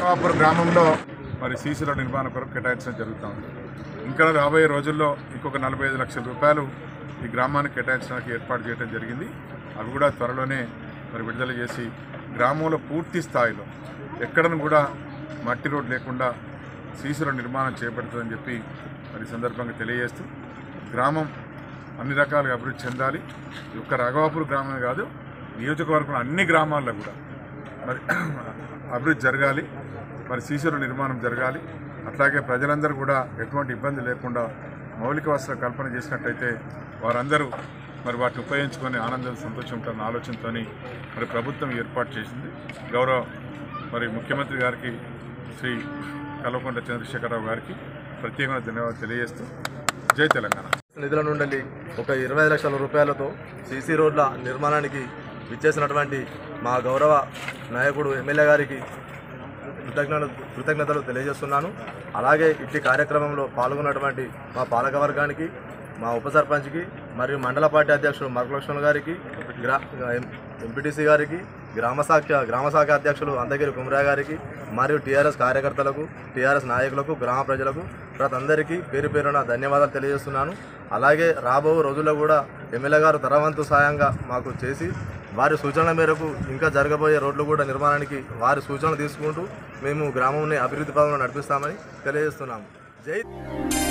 రాఘవాపురం గ్రామంలో మరి CC road నిర్మాణం కొరకు కేటాయించడం జరుగుతూ ఉంది ఇంకా రాబోయే రోజుల్లో ఇంకొక నలభై ఐదు లక్షల రూపాయలు ఈ గ్రామానికి కేటాయించడానికి ఏర్పాటు చేయడం జరిగింది అవి కూడా త్వరలోనే మరి విడుదల చేసి గ్రామంలో పూర్తి స్థాయిలో ఎక్కడను కూడా మట్టి రోడ్ లేకుండా సీసీ రోడ్ నిర్మాణం చేపడుతుందని చెప్పి మరి ఈ సందర్భంగా తెలియజేస్తూ గ్రామం అన్ని రకాలుగా అభివృద్ధి చెందాలి ఈ ఒక్క రాఘవాపూర్ గ్రామమే కాదు నియోజకవర్గం అన్ని గ్రామాల్లో కూడా మరి అభివృద్ధి జరగాలి మరి సీసీల నిర్మాణం జరగాలి అట్లాగే ప్రజలందరూ కూడా ఎటువంటి ఇబ్బంది లేకుండా మౌలిక వసతుల కల్పన చేసినట్టయితే వారందరూ మరి వాటిని ఉపయోగించుకొని ఆనందం సంతోషం ఉంటారన్న ఆలోచనతో మరి ప్రభుత్వం ఏర్పాటు చేసింది గౌరవ మరి ముఖ్యమంత్రి గారికి శ్రీ కల్వకుంట్ల చంద్రశేఖరరావు గారికి ప్రత్యేకమైన ధన్యవాదాలు తెలియజేస్తూ జై తెలంగాణ నిధుల నుండి ఒక ఇరవై లక్షల రూపాయలతో సీసీ రోడ్ల నిర్మాణానికి విచ్చేసినటువంటి మా గౌరవ నాయకుడు ఎమ్మెల్యే గారికి కృతజ్ఞతలు కృతజ్ఞతలు తెలియజేస్తున్నాను అలాగే ఇట్టి కార్యక్రమంలో పాల్గొన్నటువంటి మా పాలక వర్గానికి మా ఉప సర్పంచ్కి మరియు మండల పార్టీ అధ్యక్షుడు మరకలక్ష్మణ్ గారికి గ్రా ఎంపీటీసీ గారికి గ్రామ శాఖ గ్రామ శాఖ అధ్యక్షులు అందగిరి కుమరా గారికి మరియు టీఆర్ఎస్ కార్యకర్తలకు టీఆర్ఎస్ నాయకులకు గ్రామ ప్రజలకు ప్రతి అందరికీ పేరు పేరున ధన్యవాదాలు తెలియజేస్తున్నాను అలాగే రాబో రోజుల్లో కూడా ఎమ్మెల్యే గారు తరవంతు సాయంగా మాకు చేసి వారి సూచనల మేరకు ఇంకా జరగబోయే రోడ్లు కూడా నిర్మాణానికి వారి సూచనలు తీసుకుంటూ మేము గ్రామంని అభివృద్ధి పదంలో నడిపిస్తామని తెలియజేస్తున్నాము జై